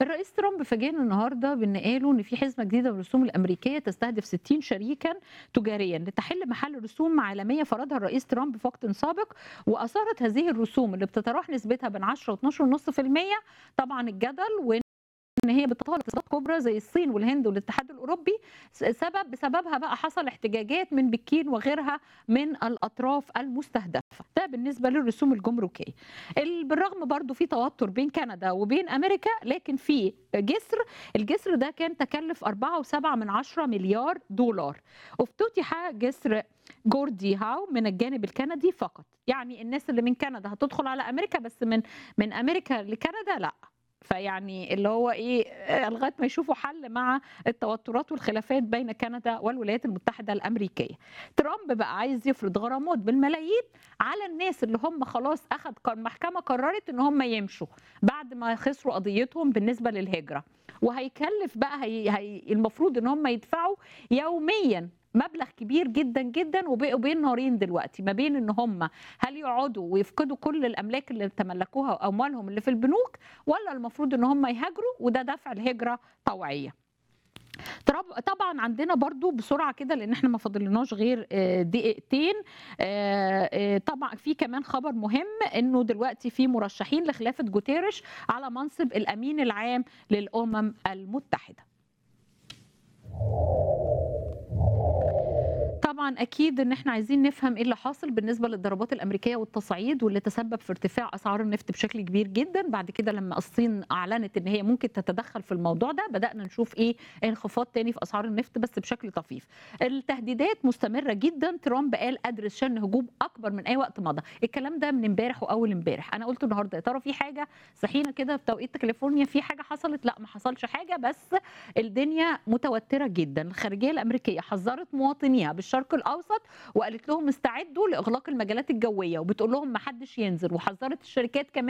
الرئيس ترامب فاجئنا النهارده بان قالوا ان في حزمه جديده من الرسوم الامريكيه تستهدف 60 شريكا تجاريا لتحل محل رسوم عالميه فرضها الرئيس ترامب في وقت سابق واثارت هذه الرسوم اللي بتتراوح نسبتها بين 10 و12.5% طبعا الجدل وان ان هي بتطال اقتصادات كبرى زي الصين والهند والاتحاد الاوروبي سبب بسببها بقى حصل احتجاجات من بكين وغيرها من الاطراف المستهدفه ده بالنسبه للرسوم الجمركيه بالرغم برضو في توتر بين كندا وبين امريكا لكن في جسر الجسر ده كان تكلف 4.7 من 10 مليار دولار افتتح جسر جوردي هاو من الجانب الكندي فقط يعني الناس اللي من كندا هتدخل على امريكا بس من من امريكا لكندا لا فيعني اللي هو ايه لغايه ما يشوفوا حل مع التوترات والخلافات بين كندا والولايات المتحده الامريكيه. ترامب بقى عايز يفرض غرامات بالملايين على الناس اللي هم خلاص اخذ المحكمه قررت ان هم يمشوا بعد ما خسروا قضيتهم بالنسبه للهجره. وهيكلف بقى هي, هي المفروض ان هم يدفعوا يوميا مبلغ كبير جدا جدا وبقوا بين نارين دلوقتي ما بين ان هم هل يقعدوا ويفقدوا كل الاملاك اللي تملكوها واموالهم اللي في البنوك ولا المفروض ان هم يهاجروا وده دفع الهجره طوعيه طبعا عندنا برضو بسرعه كده لان احنا ما فاضلناش غير دقيقتين طبعا في كمان خبر مهم انه دلوقتي في مرشحين لخلافه جوتيرش على منصب الامين العام للامم المتحده طبعا اكيد ان احنا عايزين نفهم ايه اللي حاصل بالنسبه للضربات الامريكيه والتصعيد واللي تسبب في ارتفاع اسعار النفط بشكل كبير جدا بعد كده لما الصين اعلنت ان هي ممكن تتدخل في الموضوع ده بدانا نشوف ايه انخفاض تاني في اسعار النفط بس بشكل طفيف التهديدات مستمره جدا ترامب قال ادرس شن هجوم اكبر من اي وقت مضى الكلام ده من امبارح واول امبارح انا قلت النهارده يا ترى في حاجه صحينا كده في توقيت كاليفورنيا في حاجه حصلت لا ما حصلش حاجه بس الدنيا متوتره جدا الخارجيه الامريكيه حذرت مواطنيها بالشرق الاوسط وقالت لهم استعدوا لاغلاق المجالات الجويه وبتقول لهم ما حدش ينزل وحذرت الشركات كمان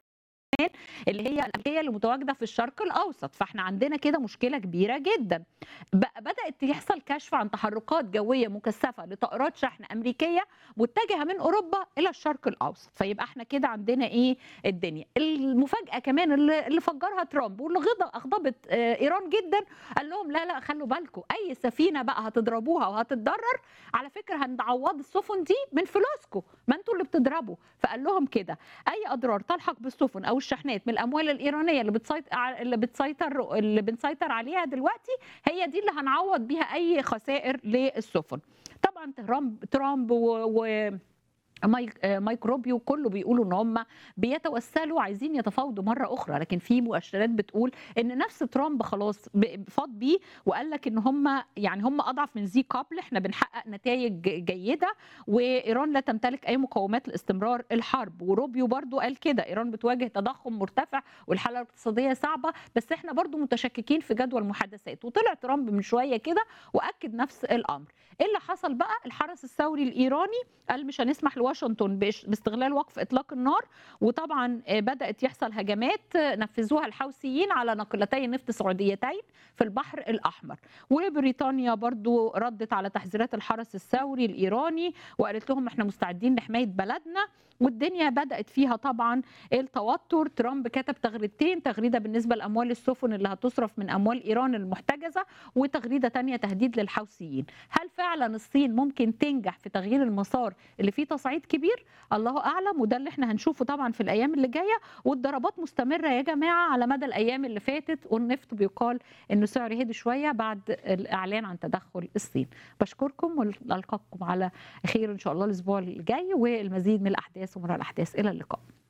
اللي هي الامريكيه اللي متواجده في الشرق الاوسط فاحنا عندنا كده مشكله كبيره جدا بدات يحصل كشف عن تحركات جويه مكثفه لطائرات شحن امريكيه متجهه من اوروبا الى الشرق الاوسط فيبقى احنا كده عندنا ايه الدنيا المفاجاه كمان اللي, اللي فجرها ترامب واللي اغضبت ايران جدا قال لهم لا لا خلوا بالكم اي سفينه بقى هتضربوها وهتتضرر على فكره هنعوض السفن دي من فلوسكم ما انتوا اللي بتضربوا فقال لهم كده اي اضرار تلحق بالسفن او الشحنات من الاموال الايرانيه اللي بتسيطر اللي بتسيطر اللي بنسيطر عليها دلوقتي هي دي اللي هنعوض بيها اي خسائر للسفن طبعا ترامب ترامب و, و... مايك مايك روبيو كله بيقولوا ان هم بيتوسلوا عايزين يتفاوضوا مره اخرى لكن في مؤشرات بتقول ان نفس ترامب خلاص فاض بيه وقال لك ان هم يعني هم اضعف من زي قبل احنا بنحقق نتائج جيده وايران لا تمتلك اي مقومات لاستمرار الحرب وروبيو برضو قال كده ايران بتواجه تضخم مرتفع والحاله الاقتصاديه صعبه بس احنا برضو متشككين في جدوى المحادثات وطلع ترامب من شويه كده واكد نفس الامر ايه اللي حصل بقى الحرس الثوري الايراني قال مش هنسمح لواشنطن باستغلال وقف اطلاق النار وطبعا بدات يحصل هجمات نفذوها الحوثيين على ناقلتي نفط سعوديتين في البحر الاحمر وبريطانيا برضو ردت على تحذيرات الحرس الثوري الايراني وقالت لهم احنا مستعدين لحمايه بلدنا والدنيا بدات فيها طبعا التوتر ترامب كتب تغريدتين تغريده بالنسبه لاموال السفن اللي هتصرف من اموال ايران المحتجزه وتغريده ثانيه تهديد للحوثيين هل فعلا الصين ممكن تنجح في تغيير المسار اللي فيه تصعيد كبير الله اعلم وده اللي احنا هنشوفه طبعا في الايام اللي جايه والضربات مستمره يا جماعه على مدى الايام اللي فاتت والنفط بيقال انه سعره هدي شويه بعد الاعلان عن تدخل الصين بشكركم والقاكم على خير ان شاء الله الاسبوع الجاي والمزيد من الاحداث ومن الاحداث الى اللقاء